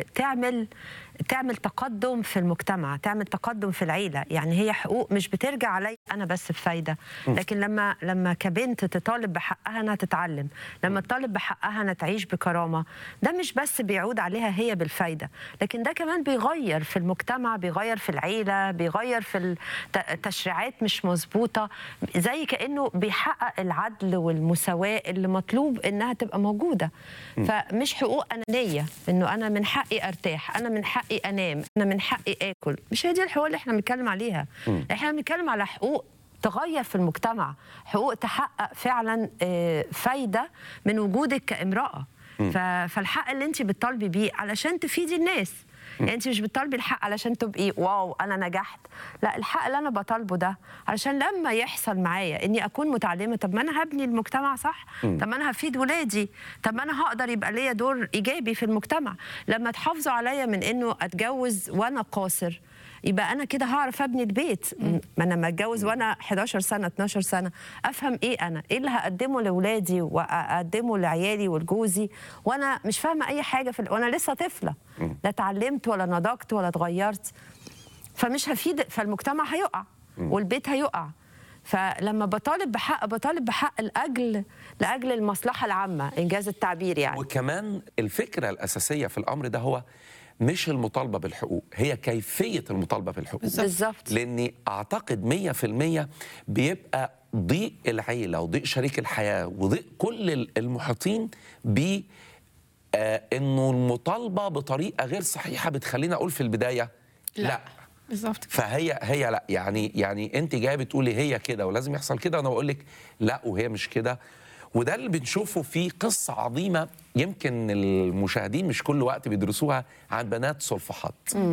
تعمل تعمل تقدم في المجتمع تعمل تقدم في العيله يعني هي حقوق مش بترجع علي انا بس بفايده لكن لما لما كبنت تطالب بحقها انها تتعلم لما تطالب بحقها انها تعيش بكرامه ده مش بس بيعود عليها هي بالفايده لكن ده كمان بيغير في المجتمع بيغير في العيله بيغير في الت- التشريعات مش مظبوطه زي كانه بيحقق العدل والمساواه اللي مطلوب انها تبقى موجوده فمش حقوق انانيه انه انا من حقي ارتاح انا من حقي انام انا من حقي اكل مش هي دي الحقوق اللي احنا بنتكلم عليها احنا بنتكلم على حقوق تغير في المجتمع حقوق تحقق فعلا آه، فايده من وجودك كامراه ف- فالحق اللي انت بتطالبي بيه علشان تفيدي الناس يعني انت مش بتطالبي الحق علشان تبقي واو انا نجحت لا الحق اللي انا بطالبه ده علشان لما يحصل معايا اني اكون متعلمه طب ما انا هبني المجتمع صح طب ما انا هفيد ولادي طب ما انا هقدر يبقى ليا دور ايجابي في المجتمع لما تحافظوا عليا من انه اتجوز وانا قاصر يبقى انا كده هعرف ابني البيت ما انا لما اتجوز وانا 11 سنه 12 سنه افهم ايه انا ايه اللي هقدمه لاولادي واقدمه لعيالي ولجوزي وانا مش فاهمه اي حاجه في ال- وانا لسه طفله لا اتعلمت ولا نضجت ولا اتغيرت فمش هفيد فالمجتمع هيقع والبيت هيقع فلما بطالب بحق بطالب بحق لاجل لاجل المصلحه العامه انجاز التعبير يعني وكمان الفكرة الأساسية في الأمر ده هو مش المطالبة بالحقوق هي كيفية المطالبة بالحقوق بالظبط لأني أعتقد 100% بيبقى ضيق العيلة وضيق شريك الحياة وضيق كل المحيطين ب آه انه المطالبه بطريقه غير صحيحه بتخليني اقول في البدايه لا, لا. بالظبط فهي هي لا يعني يعني انت جايه بتقولي هي كده ولازم يحصل كده وانا بقول لك لا وهي مش كده وده اللي بنشوفه في قصه عظيمه يمكن المشاهدين مش كل وقت بيدرسوها عن بنات صلفحات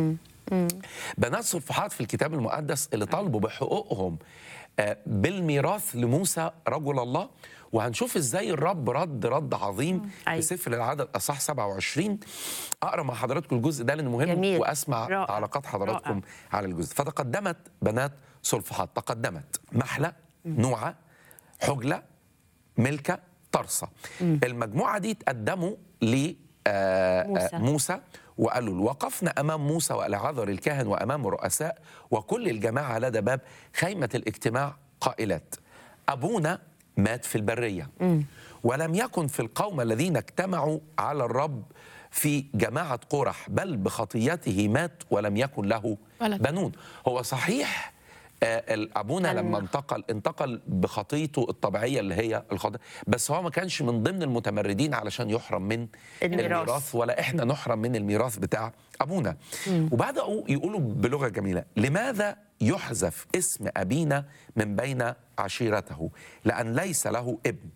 بنات صلفحات في الكتاب المقدس اللي طالبوا بحقوقهم آه، بالميراث لموسى رجل الله وهنشوف ازاي الرب رد رد عظيم أيوة. في سفر العدد اصح 27 اقرا مع حضراتكم الجزء ده لانه مهم جميل. واسمع رائع. تعليقات حضراتكم رائع. على الجزء فتقدمت بنات صلفحات تقدمت محلة نوعة حجلة ملكة طرسة المجموعة دي تقدموا ل آه، آه، موسى. موسى وقالوا له وقفنا امام موسى والعذر الكاهن وامام الرؤساء وكل الجماعه لدى باب خيمه الاجتماع قائلات ابونا مات في البريه ولم يكن في القوم الذين اجتمعوا على الرب في جماعه قرح بل بخطيته مات ولم يكن له ولد. بنون هو صحيح آه، ال- ابونا الم- لما انتقل انتقل بخطيته الطبيعيه اللي هي الخطيه بس هو ما كانش من ضمن المتمردين علشان يحرم من الميراث. الميراث ولا احنا نحرم من الميراث بتاع ابونا وبداوا يقولوا بلغه جميله لماذا يحذف اسم ابينا من بين عشيرته لان ليس له ابن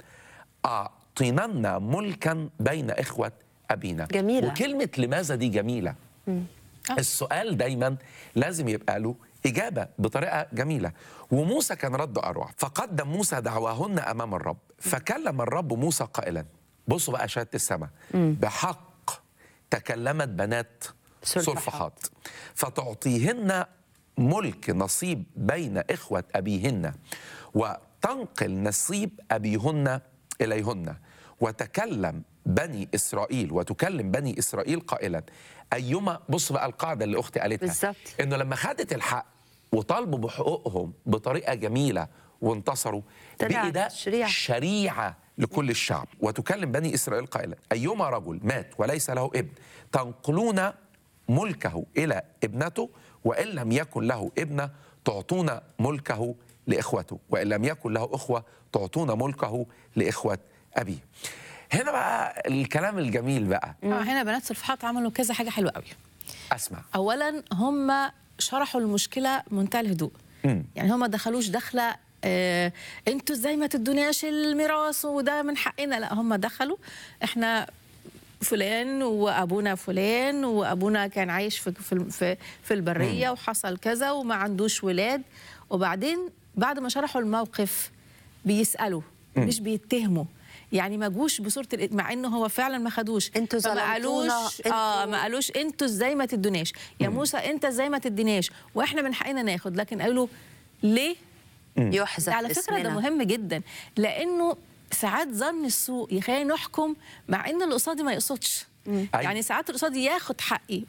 اعطيننا ملكا بين اخوه ابينا جميلة. وكلمه لماذا دي جميله السؤال دايما لازم يبقى له إجابة بطريقة جميلة وموسى كان رد أروع فقدم موسى دعواهن أمام الرب فكلم الرب موسى قائلا بصوا بقى شهادة السماء بحق تكلمت بنات صلفحات. صلفحات فتعطيهن ملك نصيب بين إخوة أبيهن وتنقل نصيب أبيهن إليهن وتكلم بني إسرائيل وتكلم بني إسرائيل قائلا أيما بص بقى القاعدة اللي أختي قالتها بالظبط. إنه لما خدت الحق وطالبوا بحقوقهم بطريقة جميلة وانتصروا طلعت بقي ده شريعة. شريعة لكل الشعب وتكلم بني إسرائيل قائلا أيما رجل مات وليس له ابن تنقلون ملكه إلى ابنته وإن لم يكن له ابنة تعطون ملكه لإخوته وإن لم يكن له أخوة تعطون ملكه لإخوة أبيه هنا بقى الكلام الجميل بقى اه هنا بنات صلفحات عملوا كذا حاجه حلوه قوي أسمع اولا هم شرحوا المشكله بمنتهى الهدوء مم. يعني هم ما دخلوش دخله آه انتوا ازاي ما تدوناش الميراث وده من حقنا لا هم دخلوا احنا فلان وابونا فلان وابونا كان عايش في في في, في البريه وحصل كذا وما عندوش ولاد وبعدين بعد ما شرحوا الموقف بيسالوا مش بيتهموا يعني ما جوش بصوره الإت- مع انه هو فعلا ما خدوش انتوا فما ظلمتونا، قالوش اه انتوا- ما قالوش انتوا ازاي ما تدوناش يا موسى انت ازاي ما تديناش واحنا من حقنا ناخد لكن قالوا ليه يحذف ده على فكره ده اسمنا. مهم جدا لانه ساعات ظن السوء يخلينا نحكم مع ان اللي قصادي ما يقصدش أيوة. يعني ساعات اللي قصادي ياخد حقي